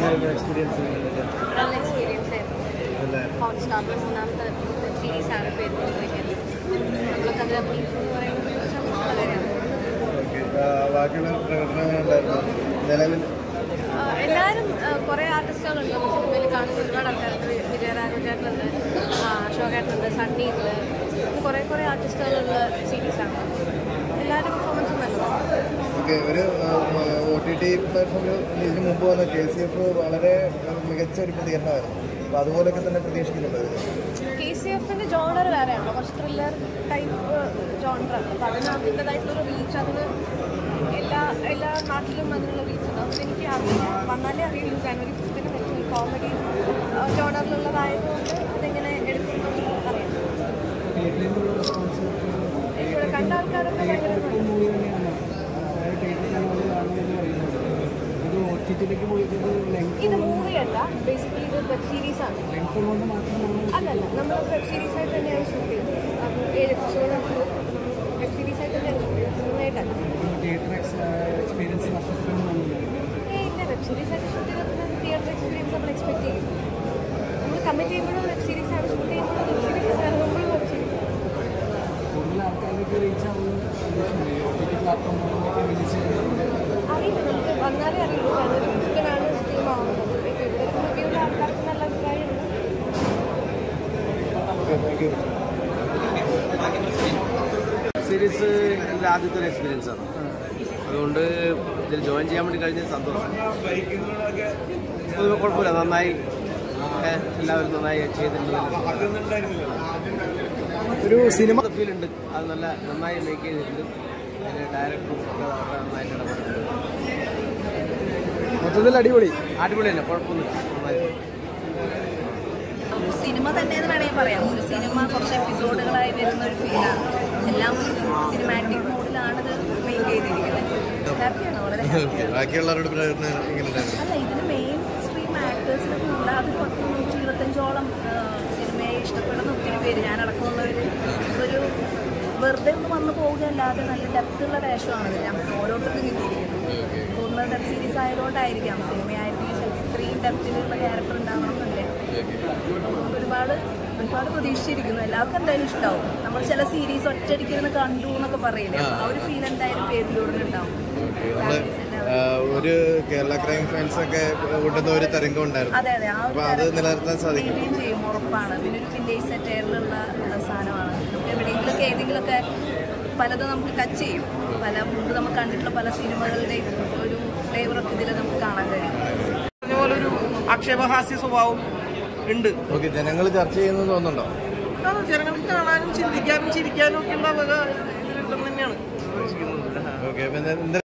എങ്ങനെയായിരുന്നു എക്സ്പീരിയൻസ് നല്ല എക്സ്പീരിയൻസ് ആയിരുന്നു അല്ലേ ഹോട്ട്സ്റ്റാറിൽ മൂന്നാമത്തെ സീരീസ് ആണ് പേര് കൊടുത്തിരിക്കുന്നത് നമ്മളൊക്കെ അതിൽ അഭിനയിക്കുന്നു എന്ന് പറയുന്നത് ഒരു സന്തോഷമുള്ള കാര്യമാണ് ഓക്കെ ബാക്കിയുള്ള പ്രകടനം എങ്ങനെ ഉണ്ടായിരുന്നു നിലവിൽ ആ, എല്ലാവരും കുറേ ആർട്ടിസ്റ്റുകളുണ്ട് നമ്മൾ സിനിമയിൽ കാണുന്ന ഒരുപാട് ആൾക്കാരുണ്ട് വിജയരാഘവചേട്ടനുണ്ട് അശോകേട്ടനുണ്ട് സണ്ണി ഉണ്ട് അങ്ങനെ കുറേ കുറേ ആർട്ടിസ്റ്റുകളുള്ള സീരീസാണ് എല്ലാവരുടെ പെർഫോമൻസും നല്ലതാണ് ഓക്കെ ഒരു ഒ ടി ടി പ്ലാറ്റ്ഫോമിൽ ഇതിന് മുമ്പ് വന്ന കെ സി എഫ് വളരെ ആ, മികച്ച ഒരു പ്രതികരണമായിരുന്നു അപ്പോൾ അതുപോലെയൊക്കെ തന്നെ പ്രതീക്ഷിക്കുന്നുണ്ടായിരുന്നു കെ സി എഫിൻ്റെ ജോണർ വേറെയാണല്ലോ കുറച്ച് ത്രില്ലർ ടൈപ്പ് ജോണറാണ് അപ്പോൾ അതിന് അതിൻ്റെതായിട്ടുള്ളൊരു റീച്ച് അതിന് എല്ലാ എല്ലാ നാട്ടിലും അതിനുള്ള റീച്ച് ഉണ്ട് അതൊന്നും എനിക്ക് അറിയില്ല വന്നാലേ അറിയുള്ളൂ ജനുവരി ഫിഫ്റ്റിന് പറ്റും കോമഡി ജോണറിലുള്ളതായതുകൊണ്ട് അതെങ്ങനെ എടുക്കുന്നു അറിയാം ഇവിടെ കണ്ട ആൾക്കാരൊക്കെ ഭയങ്കര ഇത് ഒ ടി ടിയിലേക്ക് പോയിട്ട് ലെങ്ത് ഇത് മൂവിയല്ല ബേസിക്കലി ഇത് വെബ് സീരീസ് ആണ് ലെങ്ത് കൊണ്ട് മാത്രമാണ് അല്ലല്ല നമ്മൾ വെബ് സീരീസ് ആയിട്ട് തന്നെയാണ് ഷൂട്ട് ചെയ്തത് അത് ഏഴ് എപ്പിസോഡ് വെബ് സീരീസ് ആയിട്ട് തന്നെയാണ് ഷൂട്ട് ചെയ്തത് സിനിമയായിട്ടല്ല തിയേറ്റർ എക്സ്പീരിയൻസ് നഷ്ടപ്പെടുന്നതാണ് ഏയ് ഇല്ല വെബ് സീരീസ് ആയിട്ട് ഷൂട്ട് ചെയ്തപ്പോൾ തിയേറ്റർ എക്സ്പീരിയൻസ് നമ്മൾ എക്സ്പെക്ട് ചെയ്യും നമ്മൾ കമ്മിറ്റ് ചെയ്യുമ്പോഴും വെബ് സീരീസ് ആണ് ഷൂട്ട് ചെയ്യുമ്പോൾ വെബ് സീരീസ് ഇറങ്ങുമ്പോഴും വെബ് സീരീസ് കൂടുതൽ ആൾക്കാരിലേക്ക് റീച്ച് ആവുന്ന ഉദ്ദേശമുണ്ട് ഒ ടി ടി പ്ലാറ്റ്ഫോമുകളിലേക്ക് റിലീസ് ചെയ്യുന്നത് അറിയില്ല നമുക്ക് വന്നാലേ അറിയുള്ളൂ ജനുവരി ഫിഫ്റ്റിനാണ് സ്ട്രീം ആവുന്നത് ഇപ്പോൾ ഇവിടെ റിവ്യൂള്ള ആൾക്കാർക്ക് നല്ല അഭിപ്രായമുണ്ട് ഓക്കെ താങ്ക് യു സീരീസ് എൻ്റെ ആദ്യത്തെ ഒരു എക്സ്പീരിയൻസ് ആണ് അതുകൊണ്ട് ഇതിൽ ജോയിൻ ചെയ്യാൻ വേണ്ടി കഴിഞ്ഞ സന്തോഷം പൊതുവെ കുഴപ്പമില്ല നന്നായി ഏ, എല്ലാവരും നന്നായി ചെയ്തിട്ടുണ്ട് ഒരു സിനിമ ഫീൽ ഉണ്ട് അത് നല്ല നന്നായി മേക്ക് ചെയ്തിട്ടുണ്ട് അതിൻ്റെ ഡയറക്ടറും ഒക്കെ വളരെ നന്നായിട്ട് ഇടപെട്ടിട്ടുണ്ട് മൊത്തത്തിൽ അടിപൊളി അടിപൊളി തന്നെ കുഴപ്പമൊന്നുമില്ല നന്നായി ഒരു സിനിമ തന്നെ എന്ന് വേണമെങ്കിൽ പറയാം ഒരു സിനിമ കുറച്ച് എപ്പിസോഡുകളായി വരുന്ന ഒരു ഫീലാണ് എല്ലാം ഒരു സിനിമാറ്റിക് മോഡിലാണ് ഇത് മേക്ക് ചെയ്തിരിക്കുന്നത് ഹാപ്പിയാണ് വളരെ ഹാപ്പിയാണ് ബാക്കിയുള്ളവരുടെ പ്രകടനം എങ്ങനെ ഉണ്ടായിരുന്നു അല്ല ഇതിന് മെയിൻ സ്ട്രീം ആക്ടേഴ്സിനെ കൂടാതെ ഒരു പത്ത് നൂറ്റി ഇരുപത്തഞ്ചോളം ആ, സിനിമയെ ഇഷ്ടപ്പെടുന്ന ഒത്തിരി പേര് ഞാനടക്കമുള്ളവർ ഒരു വെറുതെ ഒന്ന് വന്നു പോവുകയല്ലാതെ നല്ല ഡെപ്തുള്ള വേഷമാണ് ഇത് നമുക്ക് ഓരോരുത്തർക്കും കിട്ടിയിരിക്കുന്നത് തോന്നുന്നത് വെബ് സീരീസ് ആയതുകൊണ്ടായിരിക്കാം സിനിമയായിട്ട് ഇത്രയും ഡെപ്തിലുള്ള ക്യാരക്ടർ ഉണ്ടാവണം എന്നില്ല അതുകൊണ്ട് ഒരുപാട് ഒരുപാട് പ്രതീക്ഷിച്ചിരിക്കുന്നു എല്ലാവർക്കും എന്തായാലും ഇഷ്ടമാവും നമ്മൾ ചില സീരീസ് ഒറ്റയടിക്കിരുന്ന് കണ്ടു എന്നൊക്കെ പറയില്ലേ ആ ഒരു ഫീൽ എന്തായാലും പേരിലൂടെ ഉണ്ടാവും നമ്മള് ആ, ഒരു കേരള ക്രൈം ഫാൻസ് ഒക്കെ കൊണ്ടുവന്ന ഒരു തരംഗം ഉണ്ടായിരുന്നു അതെ അതെ ആ അപ്പൊ അത് നിലനിർത്താൻ സാധിക്കും മെയിൻറ്റെയിൻ ചെയ്യും ഉറപ്പാണ് പിന്നെ ഒരു വില്ലേജ് സെറ്റേറിലുള്ള സാധനമാണ് നമുക്ക് എവിടെയെങ്കിലുമൊക്കെ ഏതെങ്കിലുമൊക്കെ പലതും നമുക്ക് ടച്ച് ചെയ്യും പല മുമ്പ് നമ്മൾ കണ്ടിട്ടുള്ള പല സിനിമകളുടെയും ഒരു ഫ്ലേവറൊക്കെ ഇതിൽ നമുക്ക് കാണാൻ കഴിയും പറഞ്ഞ പോലെ ഒരു ആക്ഷേപഹാസ്യ സ്വഭാവം ഉണ്ട് ഓക്കെ ജനങ്ങൾ ചർച്ച ചെയ്യുന്നത് തോന്നുന്നുണ്ടോ കാരണം ജനങ്ങൾക്ക് കാണാനും ചിന്തിക്കാനും ചിരിക്കാനും ഒക്കെ ഉള്ള വക ഇതിലുണ്ടെന്ന് തന്നെയാണ് പ്രതീക്ഷിക്കുന്നത് ഓക്കെ അപ്പൊ എന്താ